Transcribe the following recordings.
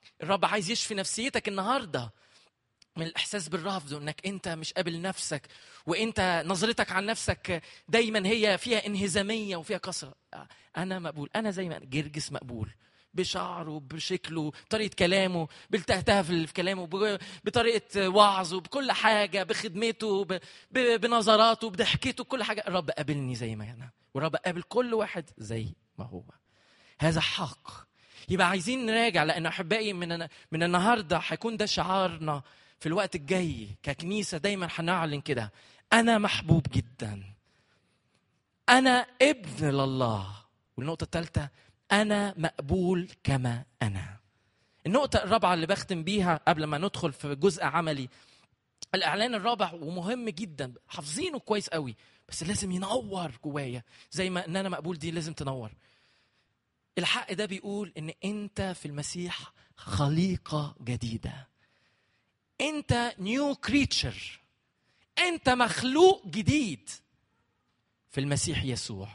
الرب عايز يشفي نفسيتك النهارده من الاحساس بالرفض وانك انت مش قابل نفسك وانت نظرتك عن نفسك دايما هي فيها انهزاميه وفيها كسره انا مقبول انا زي ما أنا. جرجس مقبول بشعره بشكله بطريقه كلامه بالتهتها في كلامه ب- بطريقه وعظه بكل حاجه بخدمته ب- ب- بنظراته بضحكته كل حاجه الرب قابلني زي ما انا والرب قابل كل واحد زي ما هو هذا حق يبقى عايزين نراجع لان احبائي من من النهارده هيكون ده شعارنا في الوقت الجاي ككنيسه دايما هنعلن كده انا محبوب جدا انا ابن لله والنقطه الثالثه انا مقبول كما انا النقطه الرابعه اللي بختم بيها قبل ما ندخل في جزء عملي الاعلان الرابع ومهم جدا حافظينه كويس قوي بس لازم ينور جوايا زي ما ان انا مقبول دي لازم تنور الحق ده بيقول ان انت في المسيح خليقه جديده انت نيو كريتشر انت مخلوق جديد في المسيح يسوع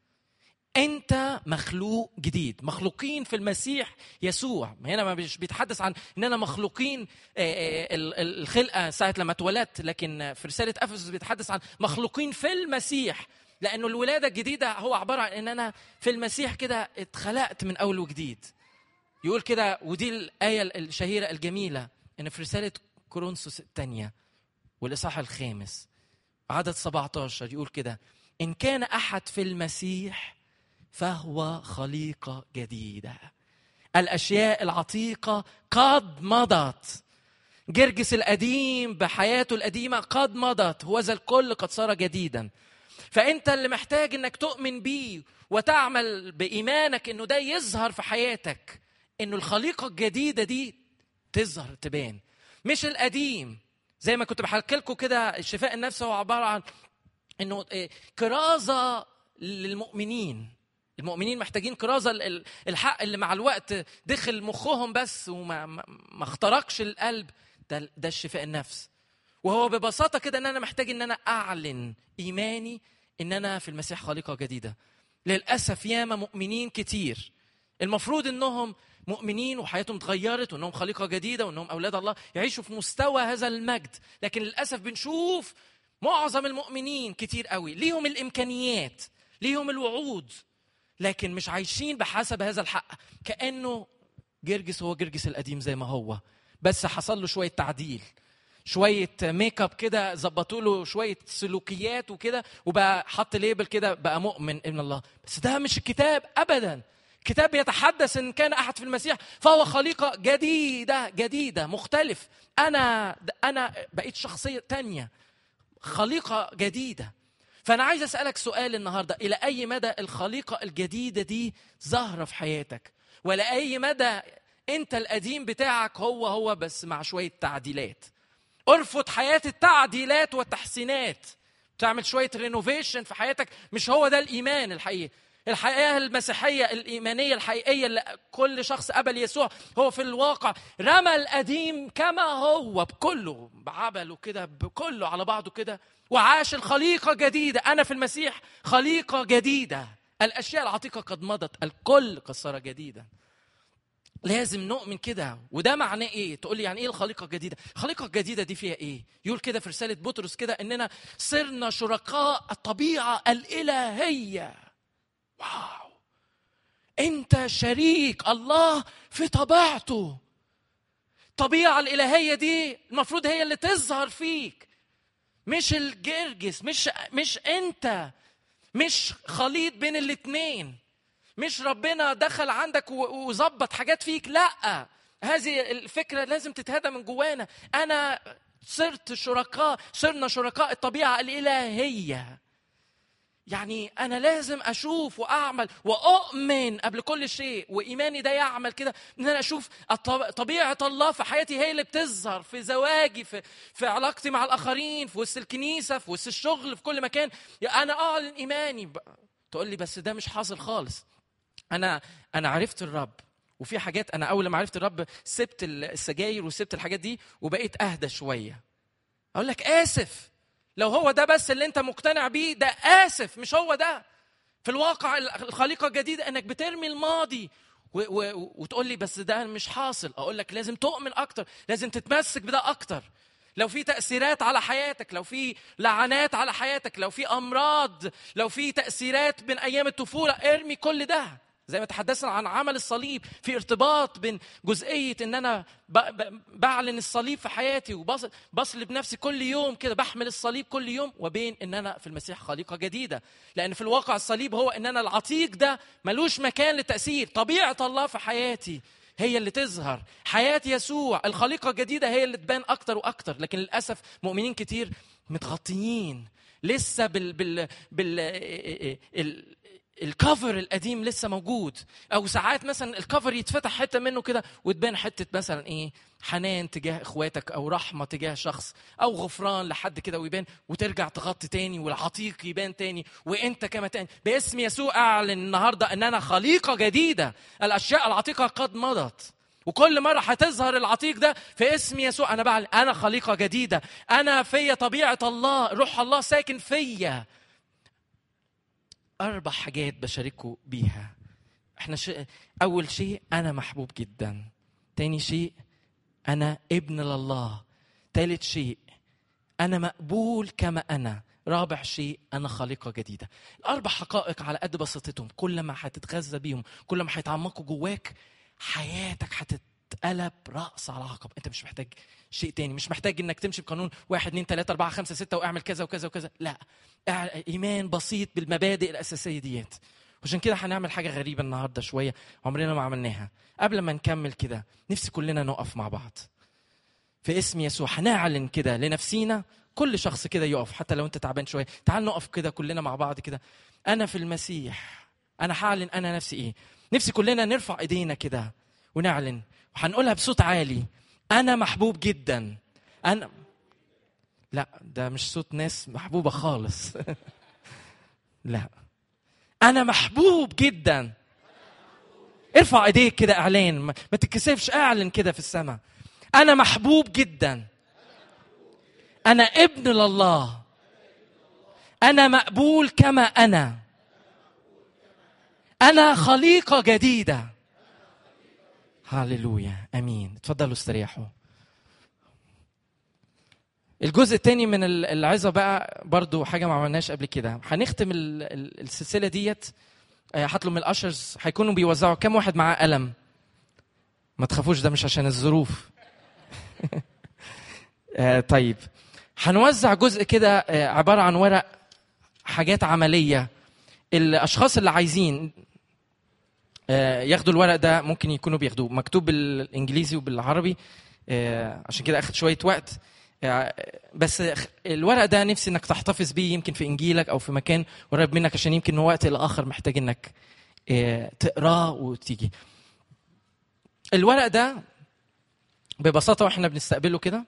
انت مخلوق جديد مخلوقين في المسيح يسوع هنا ما مش بيتحدث عن اننا مخلوقين آه، آه، ال- ال- الخلقه ساعه لما اتولدت لكن في رساله افسس بيتحدث عن مخلوقين في المسيح لانه الولاده الجديده هو عباره عن ان انا في المسيح كده اتخلقت من اول وجديد يقول كده ودي الايه الشهيره الجميله ان في رساله كورنثوس الثانيه والاصحاح الخامس عدد 17 يقول كده ان كان احد في المسيح فهو خليقه جديده الاشياء العتيقه قد مضت جرجس القديم بحياته القديمه قد مضت وذا الكل قد صار جديدا فانت اللي محتاج انك تؤمن بيه وتعمل بايمانك انه ده يظهر في حياتك انه الخليقه الجديده دي تظهر تبان مش القديم زي ما كنت بحكي لكم كده الشفاء النفسي هو عباره عن انه إيه، كرازه للمؤمنين المؤمنين محتاجين كرازه ال- ال- الحق اللي مع الوقت دخل مخهم بس وما ما ما اخترقش القلب ده ده الشفاء النفس وهو ببساطه كده ان انا محتاج ان انا اعلن ايماني ان انا في المسيح خليقه جديده للاسف ياما مؤمنين كتير المفروض انهم مؤمنين وحياتهم اتغيرت وانهم خليقه جديده وانهم اولاد الله يعيشوا في مستوى هذا المجد لكن للاسف بنشوف معظم المؤمنين كتير قوي ليهم الامكانيات ليهم الوعود لكن مش عايشين بحسب هذا الحق كانه جرجس هو جرجس القديم زي ما هو بس حصل له شويه تعديل شويه ميك اب كده ظبطوا له شويه سلوكيات وكده وبقى حط ليبل كده بقى مؤمن ابن الله بس ده مش الكتاب ابدا الكتاب يتحدث ان كان احد في المسيح فهو خليقه جديده جديده مختلف انا انا بقيت شخصيه تانية خليقه جديده فانا عايز اسالك سؤال النهارده الى اي مدى الخليقه الجديده دي ظاهره في حياتك ولا اي مدى انت القديم بتاعك هو هو بس مع شويه تعديلات ارفض حياه التعديلات والتحسينات تعمل شويه رينوفيشن في حياتك مش هو ده الايمان الحقيقي الحياه المسيحيه الايمانيه الحقيقيه اللي كل شخص قبل يسوع هو في الواقع رمى القديم كما هو بكله بعبله كده بكله على بعضه كده وعاش الخليقه جديده انا في المسيح خليقه جديده الاشياء العتيقه قد مضت الكل قد صار جديدا لازم نؤمن كده وده معناه ايه تقول لي يعني ايه الخليقه الجديده الخليقه الجديده دي فيها ايه يقول كده في رساله بطرس كده اننا صرنا شركاء الطبيعه الالهيه واو انت شريك الله في طبيعته الطبيعه الالهيه دي المفروض هي اللي تظهر فيك مش الجرجس مش مش انت مش خليط بين الاتنين مش ربنا دخل عندك و- وظبط حاجات فيك لا هذه الفكره لازم تتهدى من جوانا انا صرت شركاء صرنا شركاء الطبيعه الالهيه يعني انا لازم اشوف واعمل واؤمن قبل كل شيء وايماني ده يعمل كده ان انا اشوف الط- طبيعه الله في حياتي هي اللي بتظهر في زواجي في في علاقتي مع الاخرين في وسط الكنيسه في وسط الشغل في كل مكان يا انا اعلن ايماني ب- تقول لي بس ده مش حاصل خالص انا انا عرفت الرب وفي حاجات انا اول ما عرفت الرب سبت السجاير وسبت الحاجات دي وبقيت اهدى شويه اقول لك اسف لو هو ده بس اللي انت مقتنع بيه ده اسف مش هو ده في الواقع الخليقه الجديده انك بترمي الماضي و- و- وتقول لي بس ده مش حاصل اقول لك لازم تؤمن اكتر لازم تتمسك بده اكتر لو في تاثيرات على حياتك لو في لعنات على حياتك لو في امراض لو في تاثيرات من ايام الطفوله ارمي كل ده زي ما تحدثنا عن عمل الصليب في ارتباط بين جزئيه ان انا ب- ب- بعلن الصليب في حياتي وبصلب نفسي كل يوم كده بحمل الصليب كل يوم وبين ان انا في المسيح خليقه جديده لان في الواقع الصليب هو ان انا العتيق ده ملوش مكان للتاثير طبيعه الله في حياتي هي اللي تظهر حياة يسوع الخليقة الجديدة هي اللي تبان أكتر وأكتر لكن للأسف مؤمنين كتير متغطيين لسه بال بال بال ال- الكفر القديم لسه موجود او ساعات مثلا الكفر يتفتح حته منه كده وتبان حته مثلا ايه حنان تجاه اخواتك او رحمه تجاه شخص او غفران لحد كده ويبان وترجع تغطي تاني والعتيق يبان تاني وانت كما تاني باسم يسوع اعلن النهارده ان انا خليقه جديده الاشياء العتيقه قد مضت وكل مرة هتظهر العتيق ده في اسم يسوع أنا بعلن أنا خليقة جديدة أنا فيا طبيعة الله روح الله ساكن فيا أربع حاجات بشارككم بيها احنا ش... أول شيء أنا محبوب جدا تاني شيء أنا ابن لله تالت شيء أنا مقبول كما أنا رابع شيء أنا خليقة جديدة الأربع حقائق على قد بساطتهم كل ما هتتغذى بيهم كل ما هيتعمقوا جواك حياتك هتتقلب رأس على عقب أنت مش محتاج شيء تاني مش محتاج انك تمشي بقانون واحد اتنين تلاته اربعه خمسه سته واعمل كذا وكذا وكذا لا ايمان بسيط بالمبادئ الاساسيه ديت عشان كده هنعمل حاجه غريبه النهارده شويه عمرنا ما عملناها قبل ما نكمل كده نفسي كلنا نقف مع بعض في اسم يسوع هنعلن كده لنفسينا كل شخص كده يقف حتى لو انت تعبان شويه تعال نقف كده كلنا مع بعض كده انا في المسيح انا هعلن انا نفسي ايه نفسي كلنا نرفع ايدينا كده ونعلن وهنقولها بصوت عالي انا محبوب جدا انا لا ده مش صوت ناس محبوبه خالص لا انا محبوب جدا ارفع ايديك كده اعلان ما ما تتكسفش اعلن كده في السماء انا محبوب جدا انا ابن لله انا مقبول كما انا انا خليقه جديده هللويا امين اتفضلوا استريحوا الجزء الثاني من ال- العظه بقى برضو حاجه ما عملناش قبل كده هنختم ال- ال- السلسله ديت آه، هطلب من الاشرز هيكونوا بيوزعوا كام واحد معاه قلم ما تخافوش ده مش عشان الظروف آه، طيب هنوزع جزء كده آه، عباره عن ورق حاجات عمليه الاشخاص اللي عايزين آه، ياخدوا الورق ده ممكن يكونوا بياخدوه مكتوب بالانجليزي وبالعربي آه، عشان كده اخد شويه وقت آه، بس خ- الورق ده نفسي انك تحتفظ بيه يمكن في انجيلك او في مكان قريب منك عشان يمكن من وقت لاخر محتاج انك آه، تقراه وتيجي الورق ده ببساطه واحنا بنستقبله كده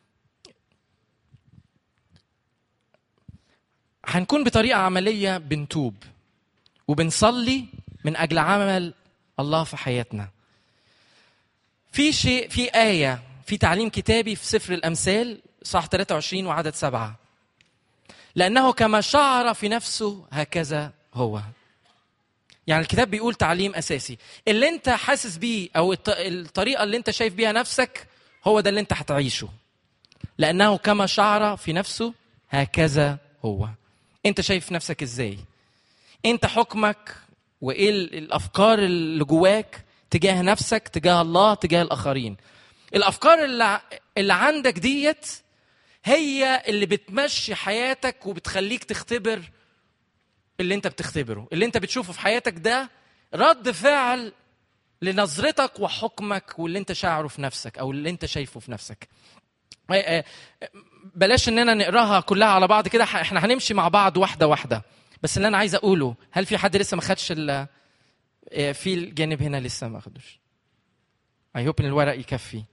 هنكون بطريقه عمليه بنتوب وبنصلي من اجل عمل الله في حياتنا في شيء في ايه في تعليم كتابي في سفر الامثال صح 23 وعدد سبعة لانه كما شعر في نفسه هكذا هو يعني الكتاب بيقول تعليم اساسي اللي انت حاسس بيه او الط- الطريقه اللي انت شايف بيها نفسك هو ده اللي انت هتعيشه لانه كما شعر في نفسه هكذا هو انت شايف نفسك ازاي انت حكمك وايه ال- الافكار اللي جواك تجاه نفسك تجاه الله تجاه الاخرين الافكار اللي ع- اللي عندك ديت هي اللي بتمشي حياتك وبتخليك تختبر اللي انت بتختبره اللي انت بتشوفه في حياتك ده رد فعل لنظرتك وحكمك واللي انت شاعره في نفسك او اللي انت شايفه في نفسك آه، آه، بلاش اننا نقراها كلها على بعض كده ح- احنا هنمشي مع بعض واحده واحده بس اللي انا عايز اقوله هل في حد لسه ما خدش ال- آه، في الجانب هنا لسه ما خدوش اي هوب ان الورق يكفي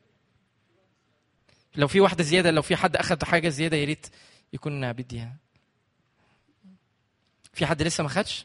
لو في واحده زياده لو في حد اخد حاجه زياده يا ريت يكون بديها في حد لسه ما خدش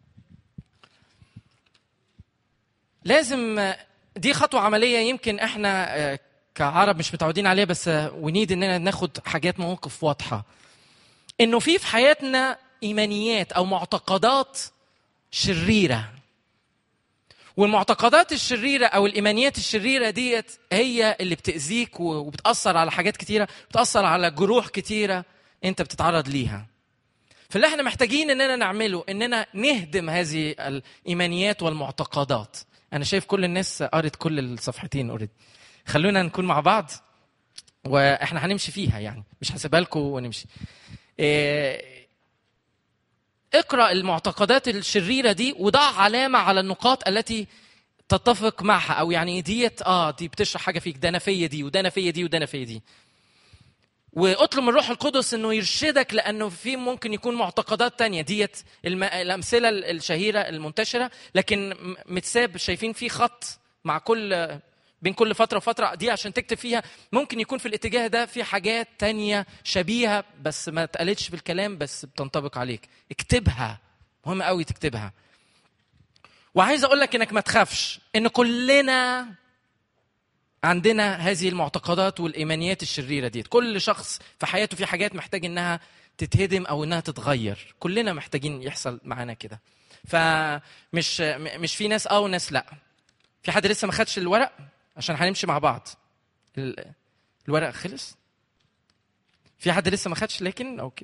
لازم آه، دي خطوه عمليه يمكن احنا آه، كعرب مش متعودين عليها بس ونيد اننا ناخد حاجات مواقف واضحه انه في في حياتنا ايمانيات او معتقدات شريره والمعتقدات الشريره او الايمانيات الشريره ديت هي اللي بتاذيك وبتاثر على حاجات كتيره بتاثر على جروح كتيره انت بتتعرض ليها فاللي احنا محتاجين اننا نعمله اننا نهدم هذه الايمانيات والمعتقدات انا شايف كل الناس قرت كل الصفحتين اوريدي خلونا نكون مع بعض واحنا هنمشي فيها يعني مش هسيبها لكم ونمشي إيه اقرا المعتقدات الشريره دي وضع علامه على النقاط التي تتفق معها او يعني ديت اه دي بتشرح حاجه فيك ده انا فيا دي وده انا فيا دي وده انا فيا دي واطلب من الروح القدس انه يرشدك لانه في ممكن يكون معتقدات تانية ديت الم... الامثله الشهيره المنتشره لكن متساب شايفين في خط مع كل بين كل فتره وفتره دي عشان تكتب فيها ممكن يكون في الاتجاه ده في حاجات تانية شبيهه بس ما اتقالتش في الكلام بس بتنطبق عليك اكتبها مهم قوي تكتبها وعايز اقول لك انك ما تخافش ان كلنا عندنا هذه المعتقدات والايمانيات الشريره دي كل شخص في حياته في حاجات محتاج انها تتهدم او انها تتغير كلنا محتاجين يحصل معانا كده فمش مش في ناس اه وناس لا في حد لسه ما خدش الورق عشان هنمشي مع بعض الورق خلص في حد لسه ما خدش لكن اوكي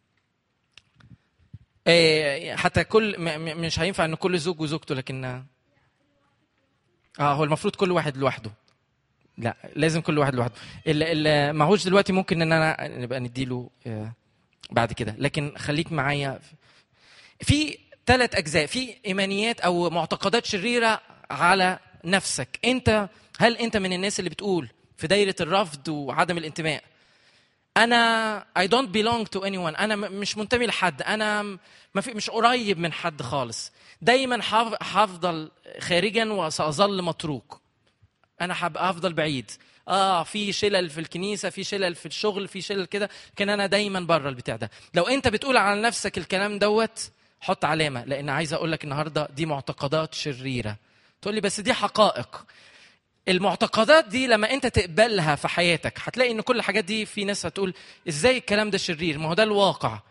إيه حتى كل مش هينفع ان كل زوج وزوجته لكن اه هو المفروض كل واحد لوحده لا لازم كل واحد لوحده اللي معهوش دلوقتي ممكن ان انا نبقى نديله بعد كده لكن خليك معايا في ثلاث اجزاء في ايمانيات او معتقدات شريره على نفسك انت هل انت من الناس اللي بتقول في دايره الرفض وعدم الانتماء انا I don't belong to anyone انا مش منتمي لحد انا ما في مش قريب من حد خالص دايما هفضل خارجا وساظل متروك انا هبقى افضل بعيد اه في شلل في الكنيسه في شلل في الشغل في شلل كده كان انا دايما بره البتاع ده لو انت بتقول على نفسك الكلام دوت حط علامه لان عايز اقول لك النهارده دي معتقدات شريره تقول لي بس دي حقائق المعتقدات دي لما انت تقبلها في حياتك هتلاقي ان كل الحاجات دي في ناس هتقول ازاي الكلام ده شرير ما هو ده الواقع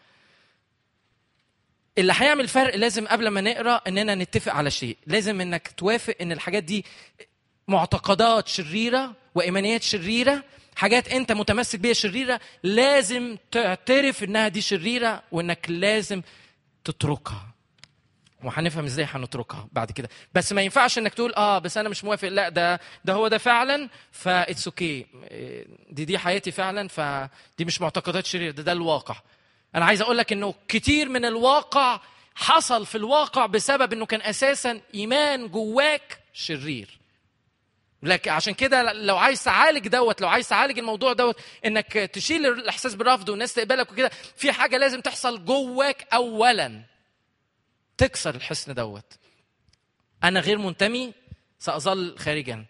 اللي هيعمل فرق لازم قبل ما نقرا اننا نتفق على شيء لازم انك توافق ان الحاجات دي معتقدات شريره وايمانيات شريره حاجات انت متمسك بيها شريره لازم تعترف انها دي شريره وانك لازم تتركها وهنفهم ازاي هنتركها بعد كده بس ما ينفعش انك تقول اه بس انا مش موافق لا ده ده هو ده فعلا فاتس اوكي دي دي حياتي فعلا فدي مش معتقدات شريره ده ده الواقع انا عايز اقول لك انه كتير من الواقع حصل في الواقع بسبب انه كان اساسا ايمان جواك شرير لكن عشان كده لو عايز تعالج دوت لو عايز تعالج الموضوع دوت انك تشيل الاحساس بالرفض والناس تقبلك وكده في حاجه لازم تحصل جواك اولا تكسر الحصن دوت انا غير منتمي ساظل خارجا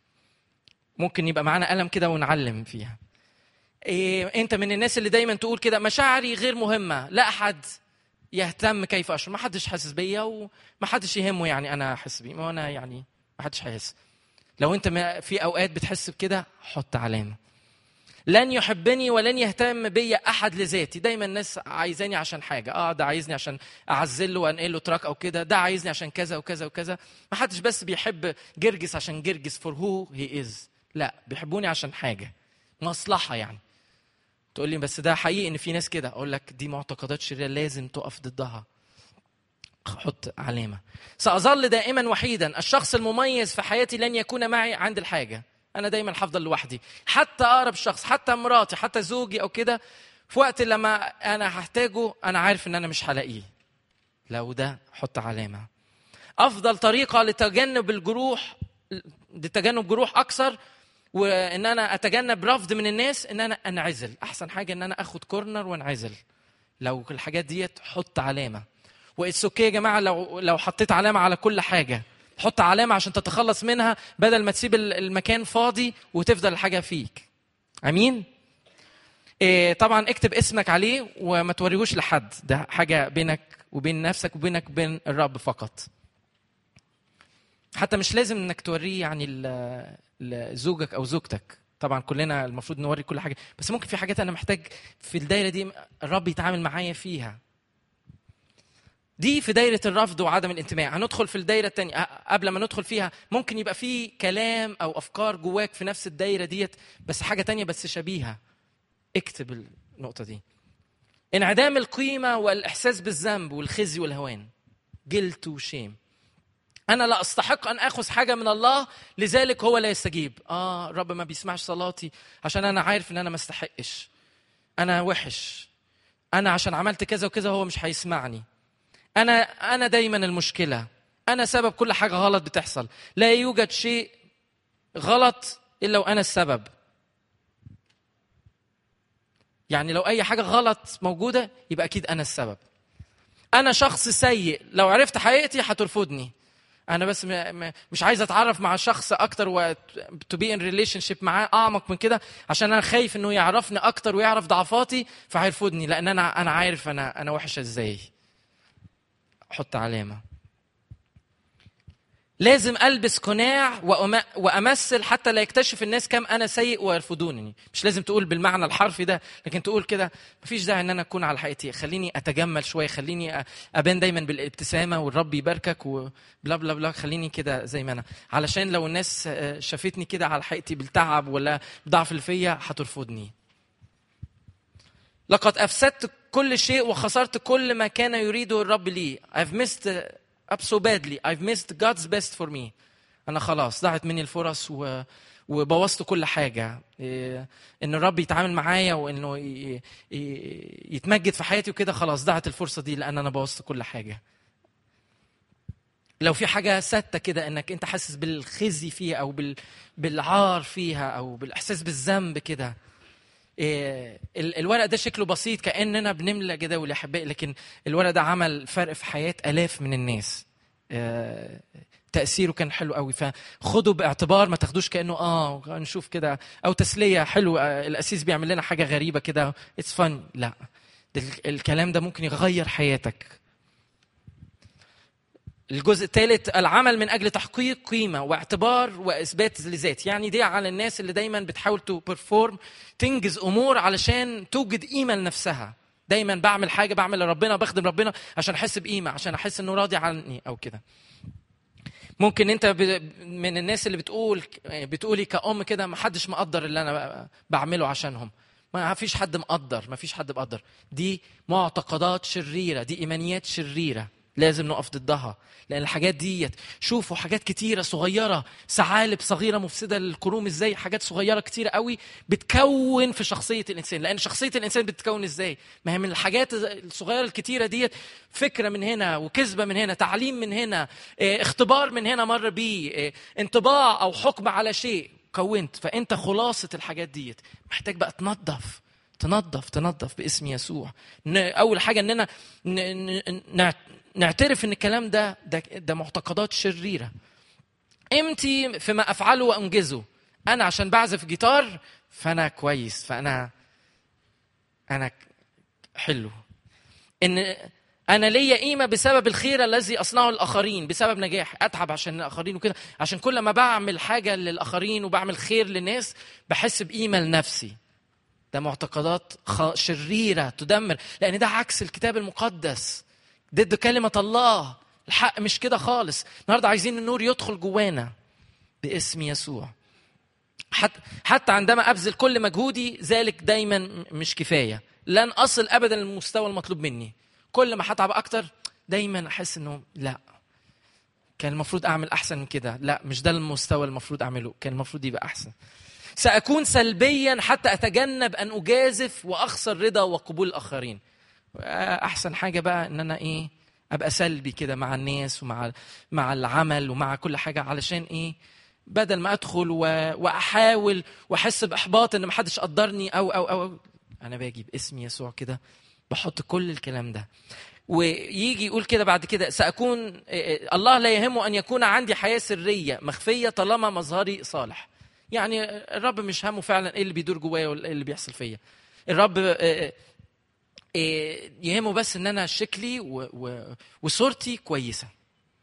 ممكن يبقى معانا قلم كده ونعلم فيها إيه انت من الناس اللي دايما تقول كده مشاعري غير مهمه لا احد يهتم كيف اشعر ما حدش حاسس بيا وما حدش يهمه يعني انا احس بيه ما انا يعني ما حدش هيحس لو انت في اوقات بتحس بكده حط علامه لن يحبني ولن يهتم بي احد لذاتي دايما الناس عايزاني عشان حاجه اه ده عايزني عشان اعزله وانقل له تراك او كده ده عايزني عشان كذا وكذا وكذا ما حدش بس بيحب جرجس عشان جرجس فور هو هي از لا بيحبوني عشان حاجه مصلحه يعني تقول لي بس ده حقيقي ان في ناس كده اقول لك دي معتقدات شريره لازم تقف ضدها حط علامه ساظل دائما وحيدا الشخص المميز في حياتي لن يكون معي عند الحاجه انا دايما هفضل لوحدي حتى اقرب شخص حتى مراتي حتى زوجي او كده في وقت لما انا هحتاجه انا عارف ان انا مش هلاقيه لو ده حط علامه افضل طريقه لتجنب الجروح لتجنب جروح اكثر وان انا اتجنب رفض من الناس ان انا انعزل احسن حاجه ان انا اخد كورنر وانعزل لو الحاجات ديت حط علامه واتس اوكي يا جماعه لو لو حطيت علامه على كل حاجه حط علامه عشان تتخلص منها بدل ما تسيب المكان فاضي وتفضل الحاجه فيك امين إيه طبعا اكتب اسمك عليه وما توريهوش لحد ده حاجه بينك وبين نفسك وبينك وبين الرب فقط حتى مش لازم انك توريه يعني لزوجك او زوجتك طبعا كلنا المفروض نوري كل حاجه بس ممكن في حاجات انا محتاج في الدايره دي الرب يتعامل معايا فيها دي في دايرة الرفض وعدم الانتماء هندخل في الدايرة التانية قبل ما ندخل فيها ممكن يبقى في كلام أو أفكار جواك في نفس الدايرة ديت بس حاجة تانية بس شبيهة اكتب النقطة دي انعدام القيمة والإحساس بالذنب والخزي والهوان جلت وشيم أنا لا أستحق أن آخذ حاجة من الله لذلك هو لا يستجيب آه الرب ما بيسمعش صلاتي عشان أنا عارف إن أنا ما استحقش أنا وحش أنا عشان عملت كذا وكذا هو مش هيسمعني أنا أنا دايما المشكلة أنا سبب كل حاجة غلط بتحصل لا يوجد شيء غلط إلا وأنا السبب يعني لو اي حاجه غلط موجوده يبقى اكيد انا السبب انا شخص سيء لو عرفت حقيقتي هترفضني انا بس م- م- مش عايز اتعرف مع شخص اكتر و تو بي ان ريليشن شيب معاه اعمق من كده عشان انا خايف انه يعرفني اكتر ويعرف ضعفاتي فهيرفضني لان انا انا عارف انا انا وحش ازاي حط علامه لازم البس قناع وأم- وامثل حتى لا يكتشف الناس كم انا سيء ويرفضونني مش لازم تقول بالمعنى الحرفي ده لكن تقول كده مفيش داعي ان انا اكون على حقيقتي خليني اتجمل شويه خليني أ- ابان دايما بالابتسامه والرب يباركك وبلا بلا بلا خليني كده زي ما انا علشان لو الناس آه، شافتني كده على حقيقتي بالتعب ولا بضعف اللي فيا هترفضني لقد افسدت كل شيء وخسرت كل ما كان يريده الرب لي I've missed up so badly I've missed God's best for me انا خلاص ضاعت مني الفرص و... وبوظت كل حاجة إيه، ان الرب يتعامل معايا وانه ي... ي... يتمجد في حياتي وكده خلاص ضاعت الفرصة دي لان انا بوظت كل حاجة لو في حاجة ثابتة كده انك انت حاسس بالخزي فيها او بال... بالعار فيها او بالاحساس بالذنب كده إيه، ال- الورق ده شكله بسيط كاننا بنملى جداول يا احبائي لكن الورق ده عمل فرق في حياه الاف من الناس آه، تاثيره كان حلو قوي فخدوا باعتبار ما تاخدوش كانه اه نشوف كده او تسليه حلو آه، الاسيس بيعمل لنا حاجه غريبه كده اتس فن لا ده ال- الكلام ده ممكن يغير حياتك الجزء الثالث العمل من اجل تحقيق قيمه واعتبار واثبات لذات يعني دي على الناس اللي دايما بتحاول تو بيرفورم تنجز امور علشان توجد قيمه لنفسها دايما بعمل حاجه بعمل لربنا بخدم ربنا عشان احس بقيمه عشان احس انه راضي عني او كده ممكن انت ب- من الناس اللي بتقول بتقولي كأم كده ما حدش مقدر اللي انا بعمله عشانهم ما فيش حد مقدر ما فيش حد مقدر دي معتقدات شريرة دي إيمانيات شريرة لازم نقف ضدها لأن الحاجات ديت شوفوا حاجات كتيرة صغيرة ثعالب صغيرة مفسدة للكروم ازاي حاجات صغيرة كتيرة قوي بتكون في شخصية الإنسان لأن شخصية الإنسان بتتكون ازاي ما هي من الحاجات الصغيرة الكتيرة ديت فكرة من هنا وكذبة من هنا تعليم من هنا اه، اختبار من هنا مر بيه اه، انطباع أو حكم على شيء كونت فأنت خلاصة الحاجات ديت محتاج بقى تنظف تنظف تنظف باسم يسوع ن- اول حاجه اننا ن- ن- نع- نعترف ان الكلام ده ده, ده معتقدات شريره امتي فيما افعله وانجزه انا عشان بعزف جيتار فانا كويس فانا انا ك- حلو ان انا ليا قيمه بسبب الخير الذي اصنعه الاخرين بسبب نجاحي اتعب عشان الاخرين وكده عشان كل ما بعمل حاجه للاخرين وبعمل خير للناس بحس بقيمه لنفسي ده معتقدات خ- شريرة تدمر لأن ده عكس الكتاب المقدس ضد كلمة الله الحق مش كده خالص النهاردة عايزين النور يدخل جوانا باسم يسوع حتى حتى عندما أبذل كل مجهودي ذلك دايما م- مش كفاية لن أصل أبدا للمستوى المطلوب مني كل ما هتعب أكتر دايما أحس إنه لا كان المفروض أعمل أحسن من كده لا مش ده المستوى المفروض أعمله كان المفروض يبقى أحسن سأكون سلبيا حتى أتجنب أن أجازف وأخسر رضا وقبول الآخرين أحسن حاجة بقى إن أنا إيه أبقى سلبي كده مع الناس ومع مع العمل ومع كل حاجة علشان إيه بدل ما أدخل و... وأحاول وأحس بإحباط إن محدش قدرني أو أو أو, أو. أنا باجي باسم يسوع كده بحط كل الكلام ده ويجي يقول كده بعد كده سأكون الله لا يهمه أن يكون عندي حياة سرية مخفية طالما مظهري صالح يعني الرب مش همه فعلا ايه اللي بيدور جوايا ولا ايه اللي بيحصل فيا الرب آه، آه، يهمه بس ان انا شكلي و- و- وصورتي كويسه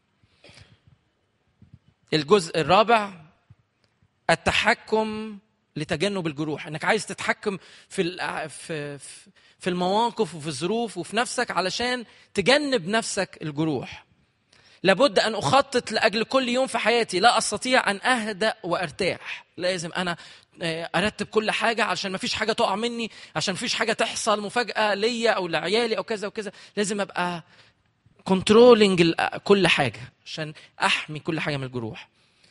الجزء الرابع التحكم لتجنب الجروح انك عايز تتحكم في ال- في في- في المواقف وفي الظروف وفي نفسك علشان تجنب نفسك الجروح لابد ان اخطط لاجل كل يوم في حياتي لا استطيع ان اهدا وارتاح لازم انا آه، ارتب كل حاجه عشان ما فيش حاجه تقع مني عشان ما فيش حاجه تحصل مفاجاه ليا او لعيالي او كذا وكذا لازم ابقى كنترولنج كل حاجه عشان احمي كل حاجه من الجروح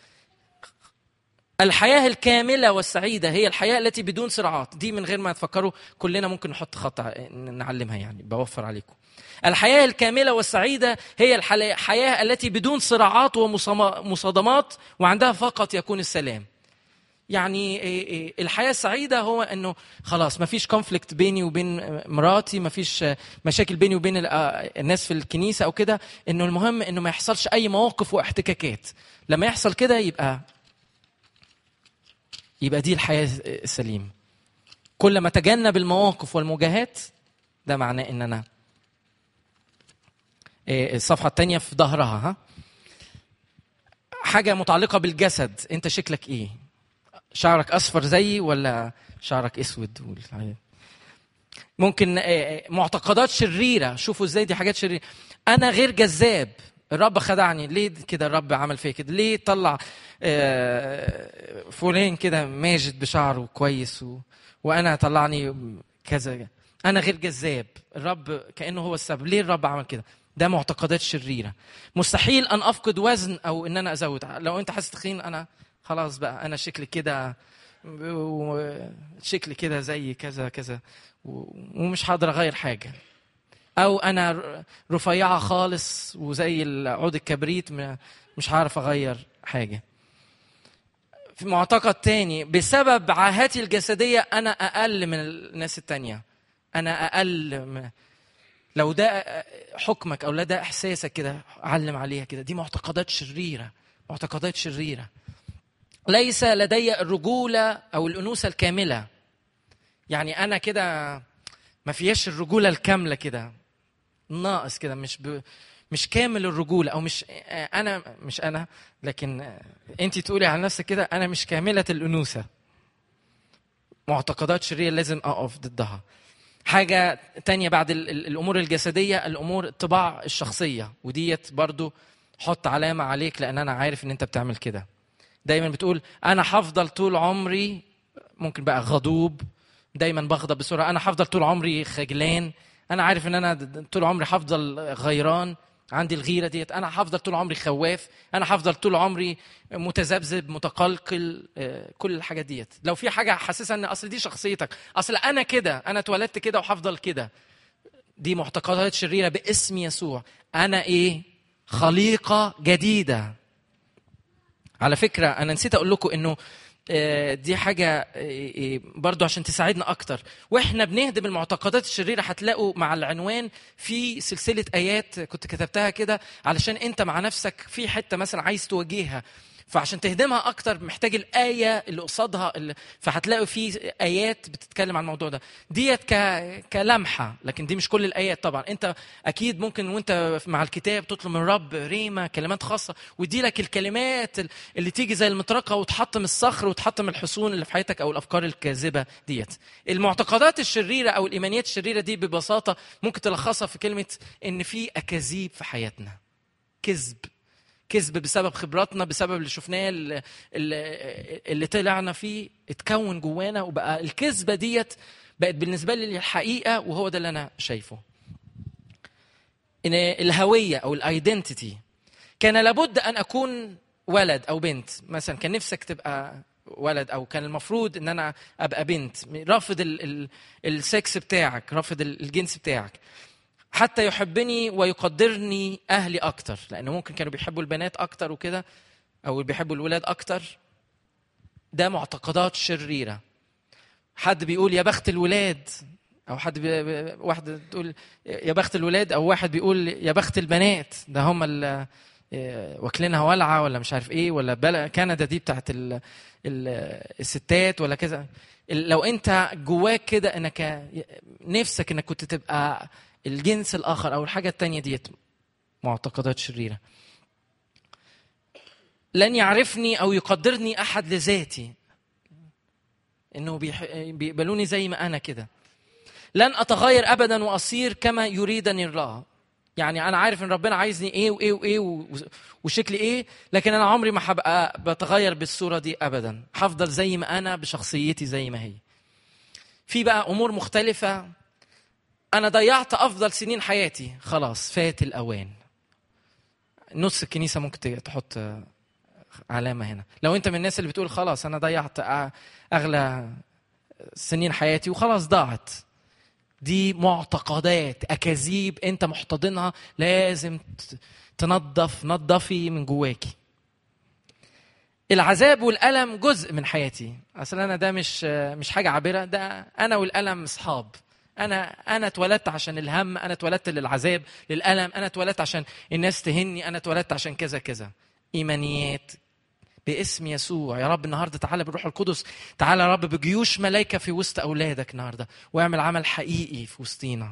الحياة الكاملة والسعيدة هي الحياة التي بدون صراعات دي من غير ما تفكروا كلنا ممكن نحط خط ع- نعلمها يعني بوفر عليكم الحياة الكاملة والسعيدة هي الحلا- الحياة التي بدون صراعات ومصادمات وعندها فقط يكون السلام يعني إيه إيه الحياة السعيدة هو انه خلاص ما فيش كونفليكت بيني وبين مراتي ما فيش مشاكل بيني وبين ال- آه، الناس في الكنيسة او كده انه المهم انه ما يحصلش اي مواقف واحتكاكات لما يحصل كده يبقى يبقى دي الحياة السليمة كل ما تجنب المواقف والمواجهات ده معناه ان انا إيه، الصفحة التانية في ظهرها ها حاجة متعلقة بالجسد انت شكلك ايه شعرك اصفر زيي ولا شعرك اسود والحاجات. ممكن آه، معتقدات شريره شوفوا ازاي دي حاجات شريره انا غير جذاب الرب خدعني ليه كده الرب عمل فيا كده ليه طلع آه، فلان كده ماجد بشعره كويس و... وانا طلعني كذا انا غير جذاب الرب كانه هو السبب ليه الرب عمل كده ده معتقدات شريره مستحيل ان افقد وزن او ان انا ازود لو انت حاسس تخين انا خلاص بقى انا شكلي كده شكلي كده زي كذا كذا و- ومش هقدر اغير حاجه او انا ر- رفيعه خالص وزي عود الكبريت م- مش هعرف اغير حاجه في معتقد تاني بسبب عاهاتي الجسديه انا اقل من الناس التانيه انا اقل من لو ده حكمك او لا ده احساسك كده علم عليها كده دي معتقدات شريره معتقدات شريره ليس لدي الرجوله او الانوثه الكامله يعني انا كده ما فيهاش الرجوله الكامله كده ناقص كده مش ب... مش كامل الرجوله او مش انا مش انا لكن انت تقولي على نفسك كده انا مش كامله الانوثه معتقدات شريره لازم اقف ضدها حاجة تانية بعد ال- ال- الأمور الجسدية الأمور الطباع الشخصية وديت برضو حط علامة عليك لأن أنا عارف إن أنت بتعمل كده دايما بتقول أنا هفضل طول عمري ممكن بقى غضوب دايما بغضب بسرعة أنا هفضل طول عمري خجلان أنا عارف إن أنا د- د- طول عمري هفضل غيران عندي الغيرة ديت أنا هفضل طول عمري خواف أنا هفضل طول عمري متذبذب متقلقل آه، كل الحاجات ديت لو في حاجة حاسسها إن أصل دي شخصيتك أصل أنا كده أنا اتولدت كده وهفضل كده دي معتقدات شريرة باسم يسوع أنا إيه خليقة جديدة على فكرة أنا نسيت أقول لكم إنه آه، دي حاجة آه، آه، برضو عشان تساعدنا أكتر وإحنا بنهدم المعتقدات الشريرة هتلاقوا مع العنوان في سلسلة آيات كنت كتبتها كده علشان أنت مع نفسك في حتة مثلا عايز تواجهها فعشان تهدمها اكتر محتاج الايه اللي قصادها اللي فهتلاقوا في ايات بتتكلم عن الموضوع ده ديت ك... كلمحه لكن دي مش كل الايات طبعا انت اكيد ممكن وانت مع الكتاب تطلب من الرب ريمه كلمات خاصه ويدي لك الكلمات اللي تيجي زي المطرقه وتحطم الصخر وتحطم الحصون اللي في حياتك او الافكار الكاذبه ديت المعتقدات الشريره او الايمانيات الشريره دي ببساطه ممكن تلخصها في كلمه ان في اكاذيب في حياتنا كذب كذب بسبب خبراتنا بسبب اللي شفناه اللي, اللي طلعنا فيه اتكون جوانا وبقى الكذبه ديت بقت بالنسبه لي الحقيقه وهو ده اللي انا شايفه ان الهويه او الايدنتيتي كان لابد ان اكون ولد او بنت مثلا كان نفسك تبقى ولد او كان المفروض ان انا ابقى بنت رافض ال ال السكس بتاعك رافض الجنس بتاعك حتى يحبني ويقدرني اهلي اكتر لانه ممكن كانوا بيحبوا البنات اكتر وكده او بيحبوا الولاد اكتر ده معتقدات شريره حد بيقول يا بخت الولاد او حد بي... واحده تقول يا بخت الولاد او واحد بيقول يا بخت البنات ده هم اللي واكلينها ولعه ولا مش عارف ايه ولا بلا كندا دي بتاعت ال... ال... الستات ولا كذا لو انت جواك كده انك نفسك انك كنت تبقى الجنس الاخر او الحاجه التانية ديت معتقدات شريره لن يعرفني او يقدرني احد لذاتي انه بيح... بيقبلوني زي ما انا كده لن اتغير ابدا واصير كما يريدني الله يعني انا عارف ان ربنا عايزني ايه وايه وايه و- وشكلي ايه لكن انا عمري ما هبقى بتغير بالصوره دي ابدا هفضل زي ما انا بشخصيتي زي ما هي في بقى امور مختلفه انا ضيعت افضل سنين حياتي خلاص فات الاوان نص الكنيسه ممكن ت- تحط علامه هنا لو انت من الناس اللي بتقول خلاص انا ضيعت أ- اغلى سنين حياتي وخلاص ضاعت دي معتقدات اكاذيب انت محتضنها لازم ت- تنظف نظفي من جواكي العذاب والالم جزء من حياتي اصل انا ده مش مش حاجه عابره ده انا والالم اصحاب انا انا اتولدت عشان الهم انا اتولدت للعذاب للالم انا اتولدت عشان الناس تهني انا اتولدت عشان كذا كذا ايمانيات باسم يسوع يا رب النهارده تعالى بالروح القدس تعالى يا رب بجيوش ملائكه في وسط اولادك النهارده واعمل عمل حقيقي في وسطينا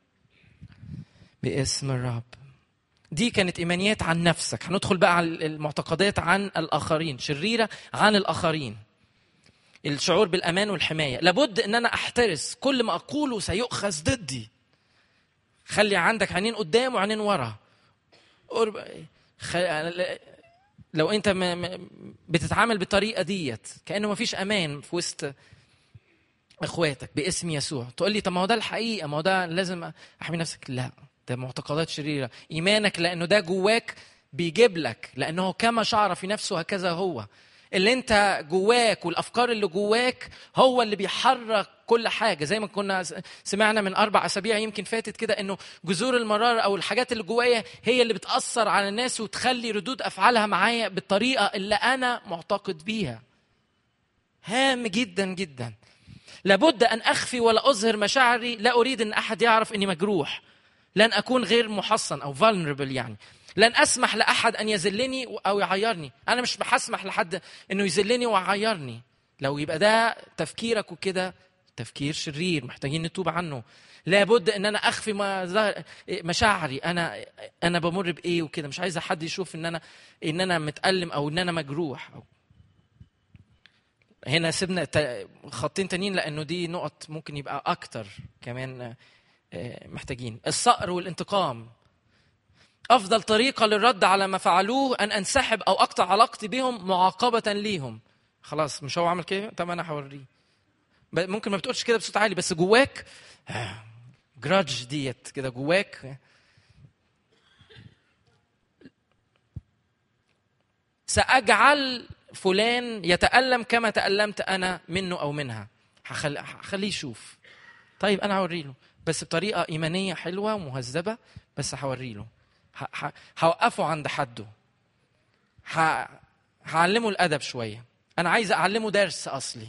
باسم الرب دي كانت ايمانيات عن نفسك هندخل بقى على المعتقدات عن الاخرين شريره عن الاخرين الشعور بالامان والحمايه لابد ان انا احترس كل ما اقوله سيؤخذ ضدي خلي عندك عينين قدام وعينين ورا قرب... خ... لو انت م... م... بتتعامل بالطريقه ديت كانه ما فيش امان في وسط اخواتك باسم يسوع تقول لي طب ما هو ده الحقيقه ما هو ده لازم احمي نفسك لا ده معتقدات شريره ايمانك لانه ده جواك بيجيب لك لانه كما شعر في نفسه هكذا هو اللي انت جواك والافكار اللي جواك هو اللي بيحرك كل حاجه زي ما كنا سمعنا من اربع اسابيع يمكن فاتت كده انه جذور المراره او الحاجات اللي جوايا هي اللي بتاثر على الناس وتخلي ردود افعالها معايا بالطريقه اللي انا معتقد بيها هام جدا جدا لابد ان اخفي ولا اظهر مشاعري لا اريد ان احد يعرف اني مجروح لن اكون غير محصن او vulnerable يعني لن اسمح لاحد ان يذلني او يعيرني انا مش هسمح لحد انه يذلني ويعيرني لو يبقى ده تفكيرك وكده تفكير شرير محتاجين نتوب عنه لابد ان انا اخفي ما مشاعري انا انا بمر بايه وكده مش عايز حد يشوف ان انا ان انا متالم او ان انا مجروح أو هنا سيبنا خطين تانيين لانه دي نقط ممكن يبقى اكتر كمان محتاجين الصقر والانتقام افضل طريقه للرد على ما فعلوه ان انسحب او اقطع علاقتي بهم معاقبه ليهم خلاص مش هو عمل كده طب انا هوريه ممكن ما بتقولش كده بصوت عالي بس جواك جراج ديت كده جواك ساجعل فلان يتالم كما تالمت انا منه او منها هخليه يشوف طيب انا هوري له بس بطريقه ايمانيه حلوه ومهذبه بس هوري له هوقفه عند حده هعلمه الادب شويه انا عايز اعلمه درس اصلي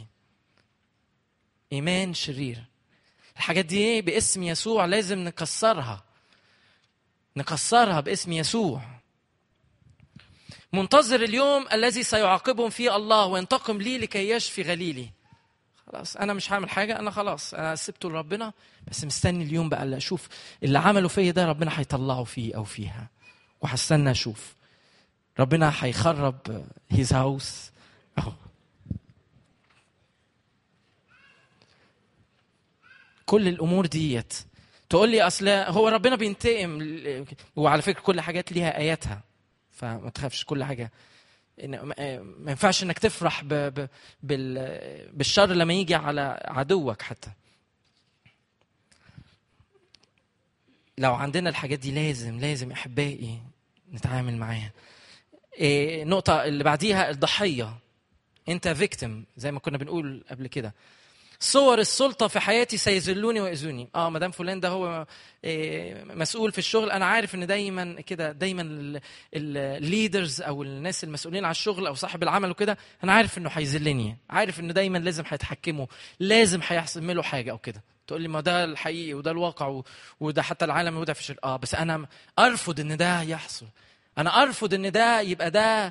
ايمان شرير الحاجات دي ايه باسم يسوع لازم نكسرها نكسرها باسم يسوع منتظر اليوم الذي سيعاقبهم فيه الله وينتقم لي لكي يشفي غليلي خلاص انا مش هعمل حاجه انا خلاص انا سبته لربنا بس مستني اليوم بقى اللي اشوف اللي عمله فيا ده ربنا هيطلعه فيه او فيها وهستنى اشوف ربنا هيخرب هيز هاوس اهو كل الامور ديت تقول لي اصل هو ربنا بينتقم وعلى فكره كل حاجات ليها اياتها فما تخافش كل حاجه ما ينفعش انك تفرح ب ب بال بالشر لما يجي على عدوك حتى لو عندنا الحاجات دي لازم لازم احبائي نتعامل معاها إيه النقطه اللي بعديها الضحيه انت فيكتيم زي ما كنا بنقول قبل كده صور السلطة في حياتي سيذلوني ويؤذوني اه مدام فلان ده هو مسؤول في الشغل انا عارف ان دايما كده دايما الليدرز او الناس المسؤولين على الشغل او صاحب العمل وكده انا عارف انه هيذلني عارف انه دايما لازم هيتحكموا لازم هيعملوا حاجه او كده تقول لي ما ده الحقيقي وده الواقع وده حتى العالم وده في الشر اه بس انا ارفض ان ده يحصل انا ارفض ان ده يبقى ده